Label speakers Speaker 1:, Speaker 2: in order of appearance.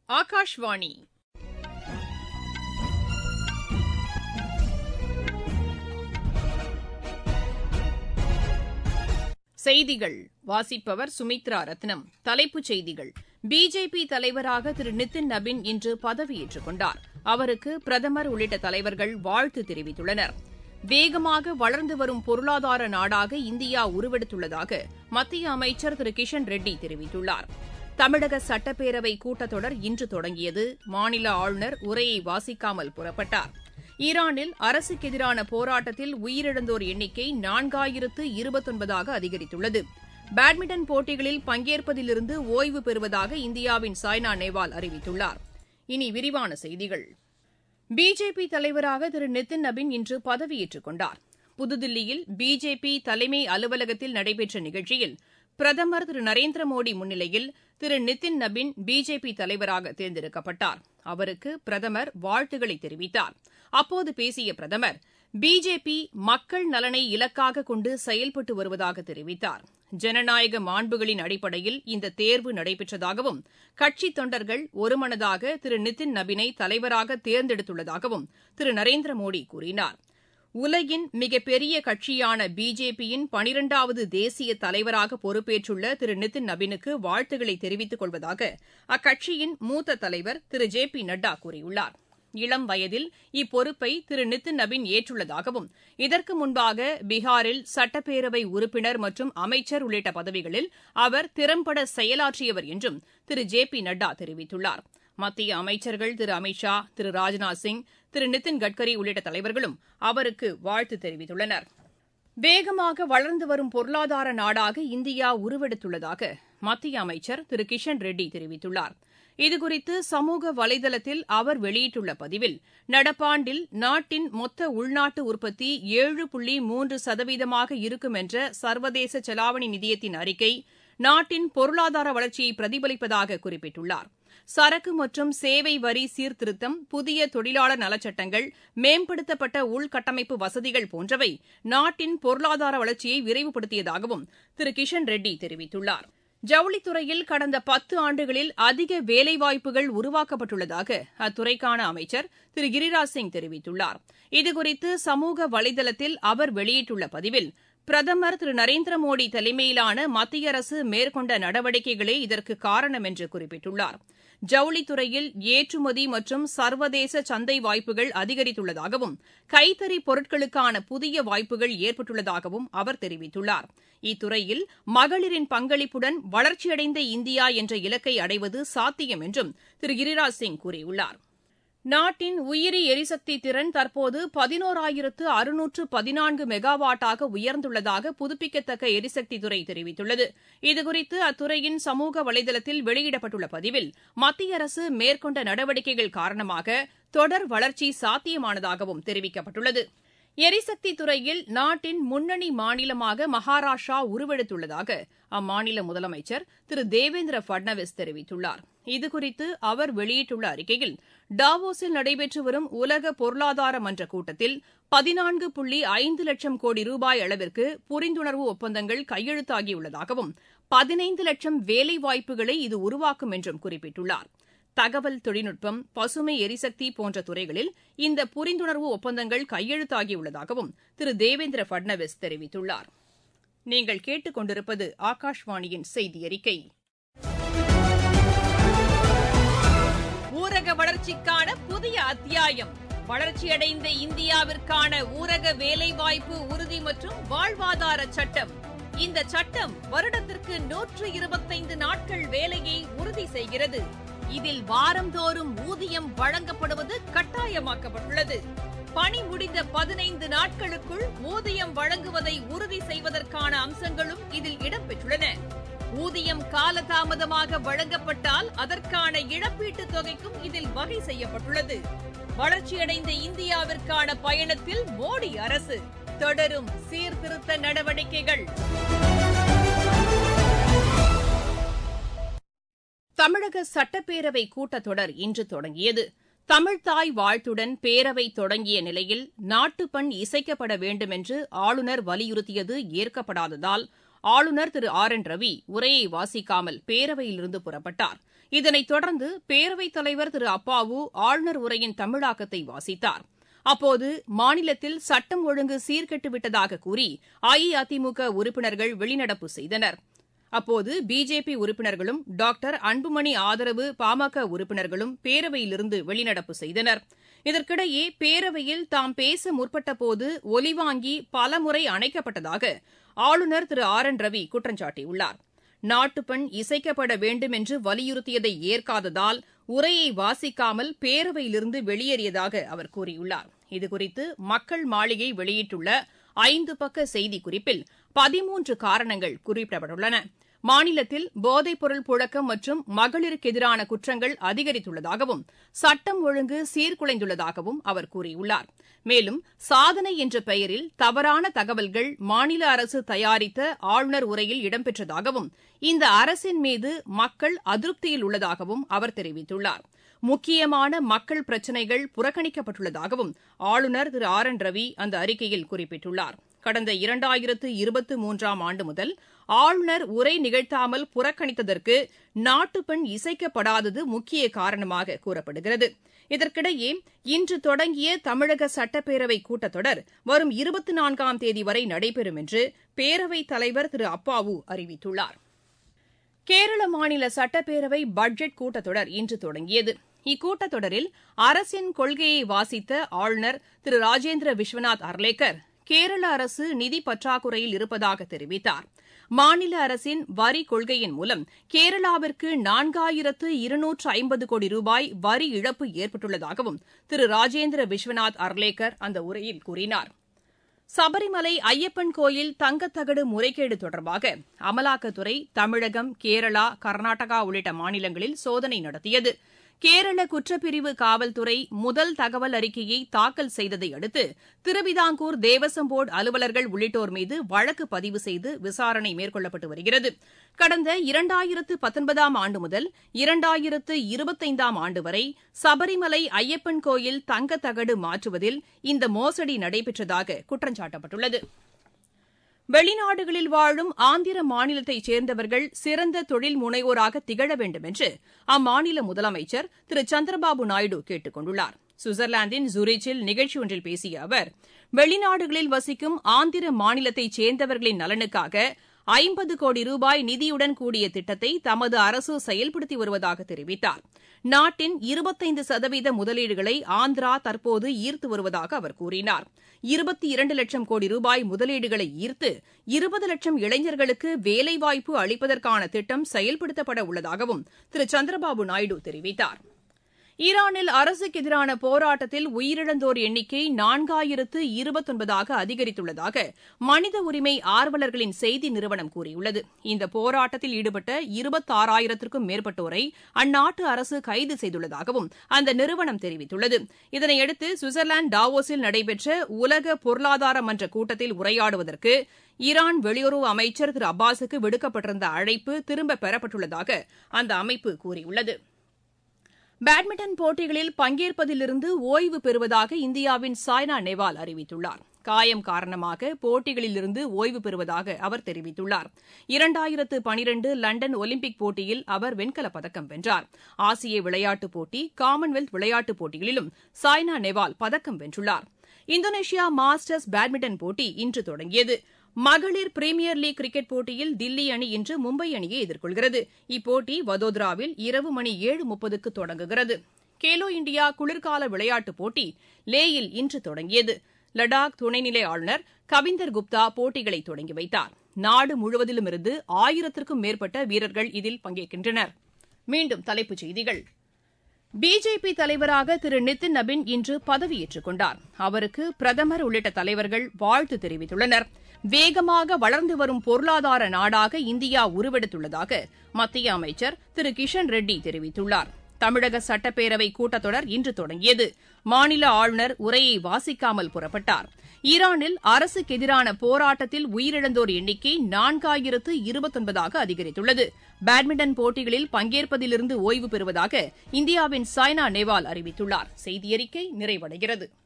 Speaker 1: ஆகாஷ்வாணி செய்திகள் வாசிப்பவர் சுமித்ரா ரத்னம் தலைப்புச் செய்திகள் பிஜேபி தலைவராக திரு நிதின் நபின் இன்று பதவியேற்றுக் கொண்டார் அவருக்கு பிரதமர் உள்ளிட்ட தலைவர்கள் வாழ்த்து தெரிவித்துள்ளனர் வேகமாக வளர்ந்து வரும் பொருளாதார நாடாக இந்தியா உருவெடுத்துள்ளதாக மத்திய அமைச்சர் திரு கிஷன் ரெட்டி தெரிவித்துள்ளார் தமிழக சட்டப்பேரவை கூட்டத்தொடர் இன்று தொடங்கியது மாநில ஆளுநர் உரையை வாசிக்காமல் புறப்பட்டார் ஈரானில் அரசுக்கு எதிரான போராட்டத்தில் உயிரிழந்தோர் எண்ணிக்கை நான்காயிரத்து இருபத்தொன்பதாக அதிகரித்துள்ளது பேட்மிண்டன் போட்டிகளில் பங்கேற்பதிலிருந்து ஓய்வு பெறுவதாக இந்தியாவின் சாய்னா நேவால் அறிவித்துள்ளார் இனி விரிவான செய்திகள் பிஜேபி தலைவராக திரு நிதின் நபின் இன்று பதவியேற்றுக் கொண்டார் புதுதில்லியில் பிஜேபி தலைமை அலுவலகத்தில் நடைபெற்ற நிகழ்ச்சியில் பிரதமர் திரு நரேந்திர மோடி முன்னிலையில் திரு நிதின் நபின் பிஜேபி தலைவராக தேர்ந்தெடுக்கப்பட்டார் அவருக்கு பிரதமர் வாழ்த்துக்களை தெரிவித்தார் அப்போது பேசிய பிரதமர் பிஜேபி மக்கள் நலனை இலக்காக கொண்டு செயல்பட்டு வருவதாக தெரிவித்தார் ஜனநாயக மாண்புகளின் அடிப்படையில் இந்த தேர்வு நடைபெற்றதாகவும் கட்சித் தொண்டர்கள் ஒருமனதாக திரு நிதின் நபினை தலைவராக தேர்ந்தெடுத்துள்ளதாகவும் திரு நரேந்திர மோடி கூறினார் உலகின் மிகப்பெரிய கட்சியான பிஜேபியின் பனிரெண்டாவது தேசிய தலைவராக பொறுப்பேற்றுள்ள திரு நிதின் நபினுக்கு வாழ்த்துக்களை தெரிவித்துக் கொள்வதாக அக்கட்சியின் மூத்த தலைவர் திரு ஜே பி நட்டா கூறியுள்ளார் இளம் வயதில் இப்பொறுப்பை திரு நிதின் நபின் ஏற்றுள்ளதாகவும் இதற்கு முன்பாக பீகாரில் சட்டப்பேரவை உறுப்பினர் மற்றும் அமைச்சர் உள்ளிட்ட பதவிகளில் அவர் திறம்பட செயலாற்றியவர் என்றும் திரு ஜே பி நட்டா தெரிவித்துள்ளார் மத்திய அமைச்சர்கள் திரு அமித் ஷா திரு ராஜ்நாத் சிங் திரு நிதின் கட்கரி உள்ளிட்ட தலைவர்களும் அவருக்கு வாழ்த்து தெரிவித்துள்ளனர் வேகமாக வளர்ந்து வரும் பொருளாதார நாடாக இந்தியா உருவெடுத்துள்ளதாக மத்திய அமைச்சர் திரு கிஷன் ரெட்டி தெரிவித்துள்ளார் இதுகுறித்து சமூக வலைதளத்தில் அவர் வெளியிட்டுள்ள பதிவில் நடப்பாண்டில் நாட்டின் மொத்த உள்நாட்டு உற்பத்தி ஏழு புள்ளி மூன்று சதவீதமாக இருக்கும் என்ற சர்வதேச செலாவணி நிதியத்தின் அறிக்கை நாட்டின் பொருளாதார வளர்ச்சியை பிரதிபலிப்பதாக குறிப்பிட்டுள்ளார் சரக்கு மற்றும் சேவை வரி சீர்திருத்தம் புதிய தொழிலாளர் நலச்சட்டங்கள் மேம்படுத்தப்பட்ட உள்கட்டமைப்பு வசதிகள் போன்றவை நாட்டின் பொருளாதார வளர்ச்சியை விரைவுபடுத்தியதாகவும் திரு கிஷன் ரெட்டி தெரிவித்துள்ளார் ஜவுளித்துறையில் கடந்த பத்து ஆண்டுகளில் அதிக வேலைவாய்ப்புகள் உருவாக்கப்பட்டுள்ளதாக அத்துறைக்கான அமைச்சர் திரு கிரிராஜ் சிங் தெரிவித்துள்ளார் இதுகுறித்து சமூக வலைதளத்தில் அவர் வெளியிட்டுள்ள பதிவில் பிரதமர் திரு நரேந்திர மோடி தலைமையிலான மத்திய அரசு மேற்கொண்ட நடவடிக்கைகளே இதற்கு காரணம் என்று குறிப்பிட்டுள்ளார் ஜவுளித்துறையில் ஏற்றுமதி மற்றும் சர்வதேச சந்தை வாய்ப்புகள் அதிகரித்துள்ளதாகவும் கைத்தறி பொருட்களுக்கான புதிய வாய்ப்புகள் ஏற்பட்டுள்ளதாகவும் அவர் தெரிவித்துள்ளார் இத்துறையில் மகளிரின் பங்களிப்புடன் வளர்ச்சியடைந்த இந்தியா என்ற இலக்கை அடைவது சாத்தியம் என்றும் திரு கிரிராஜ் சிங் கூறியுள்ளார் நாட்டின் உயிரி எரிசக்தி திறன் தற்போது பதினோராயிரத்து அறுநூற்று பதினான்கு மெகாவாட்டாக உயர்ந்துள்ளதாக புதுப்பிக்கத்தக்க எரிசக்தித்துறை தெரிவித்துள்ளது இதுகுறித்து அத்துறையின் சமூக வலைதளத்தில் வெளியிடப்பட்டுள்ள பதிவில் மத்திய அரசு மேற்கொண்ட நடவடிக்கைகள் காரணமாக தொடர் வளர்ச்சி சாத்தியமானதாகவும் தெரிவிக்கப்பட்டுள்ளது எரிசக்தி துறையில் நாட்டின் முன்னணி மாநிலமாக மகாராஷ்டிரா உருவெடுத்துள்ளதாக அம்மாநில முதலமைச்சர் திரு தேவேந்திர பட்னவிஸ் தெரிவித்துள்ளார் இதுகுறித்து அவர் வெளியிட்டுள்ள அறிக்கையில் டாவோஸில் நடைபெற்று வரும் உலக பொருளாதார மன்ற கூட்டத்தில் பதினான்கு புள்ளி ஐந்து லட்சம் கோடி ரூபாய் அளவிற்கு புரிந்துணர்வு ஒப்பந்தங்கள் கையெழுத்தாகியுள்ளதாகவும் பதினைந்து லட்சம் வேலைவாய்ப்புகளை இது உருவாக்கும் என்றும் குறிப்பிட்டுள்ளார் தகவல் தொழில்நுட்பம் பசுமை எரிசக்தி போன்ற துறைகளில் இந்த புரிந்துணர்வு ஒப்பந்தங்கள் கையெழுத்தாகியுள்ளதாகவும் திரு தேவேந்திர பட்னவிஸ் தெரிவித்துள்ளார் நீங்கள் கேட்டுக் கொண்டிருப்பது ஆகாஷ்வாணியின் செய்தி அறிக்கை ஊரக வளர்ச்சிக்கான புதிய அத்தியாயம் வளர்ச்சியடைந்த இந்தியாவிற்கான ஊரக வேலைவாய்ப்பு உறுதி மற்றும் வாழ்வாதார சட்டம் இந்த சட்டம் வருடத்திற்கு நூற்று இருபத்தைந்து நாட்கள் வேலையை உறுதி செய்கிறது இதில் வாரந்தோறும் ஊதியம் வழங்கப்படுவது கட்டாயமாக்கப்பட்டுள்ளது பணி முடிந்த பதினைந்து நாட்களுக்குள் ஊதியம் வழங்குவதை உறுதி செய்வதற்கான அம்சங்களும் இதில் இடம்பெற்றுள்ளன ஊதியம் காலதாமதமாக வழங்கப்பட்டால் அதற்கான இழப்பீட்டுத் தொகைக்கும் இதில் வகை செய்யப்பட்டுள்ளது வளர்ச்சியடைந்த இந்தியாவிற்கான பயணத்தில் மோடி அரசு தொடரும் சீர்திருத்த நடவடிக்கைகள் தமிழக சட்டப்பேரவை கூட்டத்தொடர் இன்று தொடங்கியது தமிழ்தாய் வாழ்த்துடன் பேரவை தொடங்கிய நிலையில் நாட்டுப்பண் இசைக்கப்பட வேண்டும் என்று ஆளுநர் வலியுறுத்தியது ஏற்கப்படாததால் ஆளுநர் திரு ஆர் என் ரவி உரையை வாசிக்காமல் பேரவையிலிருந்து புறப்பட்டார் இதனைத் தொடர்ந்து பேரவைத் தலைவர் திரு அப்பாவு ஆளுநர் உரையின் தமிழாக்கத்தை வாசித்தார் அப்போது மாநிலத்தில் சட்டம் ஒழுங்கு சீர்கெட்டுவிட்டதாக கூறி அஇஅதிமுக உறுப்பினர்கள் வெளிநடப்பு செய்தனர் அப்போது பிஜேபி உறுப்பினர்களும் டாக்டர் அன்புமணி ஆதரவு பாமக உறுப்பினர்களும் பேரவையிலிருந்து வெளிநடப்பு செய்தனர் இதற்கிடையே பேரவையில் தாம் பேச முற்பட்டபோது ஒலிவாங்கி பலமுறை அணைக்கப்பட்டதாக ஆளுநர் திரு ஆர் என் ரவி குற்றம் சாட்டியுள்ளார் நாட்டுப்பண் இசைக்கப்பட வேண்டும் என்று வலியுறுத்தியதை ஏற்காததால் உரையை வாசிக்காமல் பேரவையிலிருந்து வெளியேறியதாக அவர் கூறியுள்ளார் இதுகுறித்து மக்கள் மாளிகை வெளியிட்டுள்ள ஐந்து பக்க செய்திக்குறிப்பில் பதிமூன்று காரணங்கள் குறிப்பிடப்பட்டுள்ளன மாநிலத்தில் போதைப்பொருள் புழக்கம் மற்றும் மகளிருக்கு எதிரான குற்றங்கள் அதிகரித்துள்ளதாகவும் சட்டம் ஒழுங்கு சீர்குலைந்துள்ளதாகவும் அவர் கூறியுள்ளார் மேலும் சாதனை என்ற பெயரில் தவறான தகவல்கள் மாநில அரசு தயாரித்த ஆளுநர் உரையில் இடம்பெற்றதாகவும் இந்த அரசின் மீது மக்கள் அதிருப்தியில் உள்ளதாகவும் அவர் தெரிவித்துள்ளார் முக்கியமான மக்கள் பிரச்சினைகள் புறக்கணிக்கப்பட்டுள்ளதாகவும் ஆளுநர் திரு ஆர் என் ரவி அந்த அறிக்கையில் குறிப்பிட்டுள்ளார் கடந்த இரண்டாயிரத்து இருபத்து மூன்றாம் ஆண்டு முதல் ஆளுநர் உரை நிகழ்த்தாமல் புறக்கணித்ததற்கு நாட்டுப்பண் இசைக்கப்படாதது முக்கிய காரணமாக கூறப்படுகிறது இதற்கிடையே இன்று தொடங்கிய தமிழக சட்டப்பேரவை கூட்டத்தொடர் வரும் இருபத்தி நான்காம் தேதி வரை நடைபெறும் என்று பேரவைத் தலைவர் திரு அப்பாவு அறிவித்துள்ளார் கேரள மாநில சட்டப்பேரவை பட்ஜெட் கூட்டத்தொடர் இன்று தொடங்கியது இக்கூட்டத்தொடரில் அரசின் கொள்கையை வாசித்த ஆளுநர் திரு ராஜேந்திர விஸ்வநாத் அர்லேக்கர் கேரள அரசு நிதி பற்றாக்குறையில் இருப்பதாக தெரிவித்தார் மாநில அரசின் வரி கொள்கையின் மூலம் கேரளாவிற்கு நான்காயிரத்து இருநூற்று ஐம்பது கோடி ரூபாய் வரி இழப்பு ஏற்பட்டுள்ளதாகவும் திரு ராஜேந்திர விஸ்வநாத் அர்லேக்கர் அந்த உரையில் கூறினார் சபரிமலை ஐயப்பன் கோயில் தங்கத்தகடு முறைகேடு தொடர்பாக அமலாக்கத்துறை தமிழகம் கேரளா கர்நாடகா உள்ளிட்ட மாநிலங்களில் சோதனை நடத்தியது கேரள குற்றப்பிரிவு காவல்துறை முதல் தகவல் அறிக்கையை தாக்கல் செய்ததை அடுத்து திருவிதாங்கூர் தேவசம் போர்டு அலுவலர்கள் உள்ளிட்டோர் மீது வழக்கு பதிவு செய்து விசாரணை மேற்கொள்ளப்பட்டு வருகிறது கடந்த இரண்டாயிரத்து பத்தொன்பதாம் ஆண்டு முதல் இரண்டாயிரத்து இருபத்தைந்தாம் ஆண்டு வரை சபரிமலை ஐயப்பன் கோயில் தங்கத்தகடு மாற்றுவதில் இந்த மோசடி நடைபெற்றதாக குற்றம் சாட்டப்பட்டுள்ளது வெளிநாடுகளில் வாழும் ஆந்திர மாநிலத்தைச் சேர்ந்தவர்கள் சிறந்த தொழில் முனைவோராக திகழ வேண்டும் என்று அம்மாநில முதலமைச்சர் திரு சந்திரபாபு நாயுடு கேட்டுக் கொண்டுள்ளார் சுவிட்சர்லாந்தின் ஜூரிச்சில் நிகழ்ச்சி ஒன்றில் பேசிய அவர் வெளிநாடுகளில் வசிக்கும் ஆந்திர மாநிலத்தைச் சேர்ந்தவர்களின் நலனுக்காக ஐம்பது கோடி ரூபாய் நிதியுடன் கூடிய திட்டத்தை தமது அரசு செயல்படுத்தி வருவதாக தெரிவித்தார் நாட்டின் இருபத்தைந்து சதவீத முதலீடுகளை ஆந்திரா தற்போது ஈர்த்து வருவதாக அவர் கூறினார் இருபத்தி இரண்டு லட்சம் கோடி ரூபாய் முதலீடுகளை ஈர்த்து இருபது லட்சம் இளைஞர்களுக்கு வேலைவாய்ப்பு அளிப்பதற்கான திட்டம் செயல்படுத்தப்பட உள்ளதாகவும் திரு சந்திரபாபு நாயுடு தெரிவித்தார் ஈரானில் அரசுக்கு எதிரான போராட்டத்தில் உயிரிழந்தோர் எண்ணிக்கை நான்காயிரத்து இருபத்தொன்பதாக அதிகரித்துள்ளதாக மனித உரிமை ஆர்வலர்களின் செய்தி நிறுவனம் கூறியுள்ளது இந்த போராட்டத்தில் ஈடுபட்ட இருபத்தாறாயிரத்திற்கும் மேற்பட்டோரை அந்நாட்டு அரசு கைது செய்துள்ளதாகவும் அந்த நிறுவனம் தெரிவித்துள்ளது இதனையடுத்து சுவிட்சர்லாந்து டாவோஸில் நடைபெற்ற உலக பொருளாதார மன்ற கூட்டத்தில் உரையாடுவதற்கு ஈரான் வெளியுறவு அமைச்சர் திரு அப்பாஸுக்கு விடுக்கப்பட்டிருந்த அழைப்பு திரும்பப் பெறப்பட்டுள்ளதாக அந்த அமைப்பு கூறியுள்ளது பேட்மிண்டன் போட்டிகளில் பங்கேற்பதிலிருந்து ஓய்வு பெறுவதாக இந்தியாவின் சாய்னா நேவால் அறிவித்துள்ளார் காயம் காரணமாக போட்டிகளிலிருந்து ஓய்வு பெறுவதாக அவர் தெரிவித்துள்ளார் இரண்டாயிரத்து பனிரண்டு லண்டன் ஒலிம்பிக் போட்டியில் அவர் வெண்கலப் பதக்கம் வென்றார் ஆசிய விளையாட்டுப் போட்டி காமன்வெல்த் விளையாட்டுப் போட்டிகளிலும் சாய்னா நேவால் பதக்கம் வென்றுள்ளார் இந்தோனேஷியா மாஸ்டர்ஸ் பேட்மிண்டன் போட்டி இன்று தொடங்கியது மகளிர் பிரீமியர் லீக் கிரிக்கெட் போட்டியில் தில்லி அணி இன்று மும்பை அணியை எதிர்கொள்கிறது இப்போட்டி வதோதராவில் இரவு மணி ஏழு முப்பதுக்கு தொடங்குகிறது கேலோ இந்தியா குளிர்கால விளையாட்டுப் போட்டி லேயில் இன்று தொடங்கியது லடாக் துணைநிலை ஆளுநர் கவிந்தர் குப்தா போட்டிகளை தொடங்கி வைத்தார் நாடு முழுவதிலுமிருந்து ஆயிரத்திற்கும் மேற்பட்ட வீரர்கள் இதில் பங்கேற்கின்றனர் மீண்டும் தலைப்புச் செய்திகள் பிஜேபி தலைவராக திரு நிதின் நபின் இன்று பதவியேற்றுக் கொண்டார் அவருக்கு பிரதமர் உள்ளிட்ட தலைவர்கள் வாழ்த்து தெரிவித்துள்ளனர் வேகமாக வளர்ந்து வரும் பொருளாதார நாடாக இந்தியா உருவெடுத்துள்ளதாக மத்திய அமைச்சர் திரு கிஷன் ரெட்டி தெரிவித்துள்ளார் தமிழக சட்டப்பேரவை கூட்டத்தொடர் இன்று தொடங்கியது மாநில ஆளுநர் உரையை வாசிக்காமல் புறப்பட்டார் ஈரானில் அரசுக்கு எதிரான போராட்டத்தில் உயிரிழந்தோர் எண்ணிக்கை நான்காயிரத்து இருபத்தொன்பதாக அதிகரித்துள்ளது பேட்மிண்டன் போட்டிகளில் பங்கேற்பதிலிருந்து ஓய்வு பெறுவதாக இந்தியாவின் சாய்னா நேவால் அறிவித்துள்ளார் செய்தியறிக்கை நிறைவடைகிறது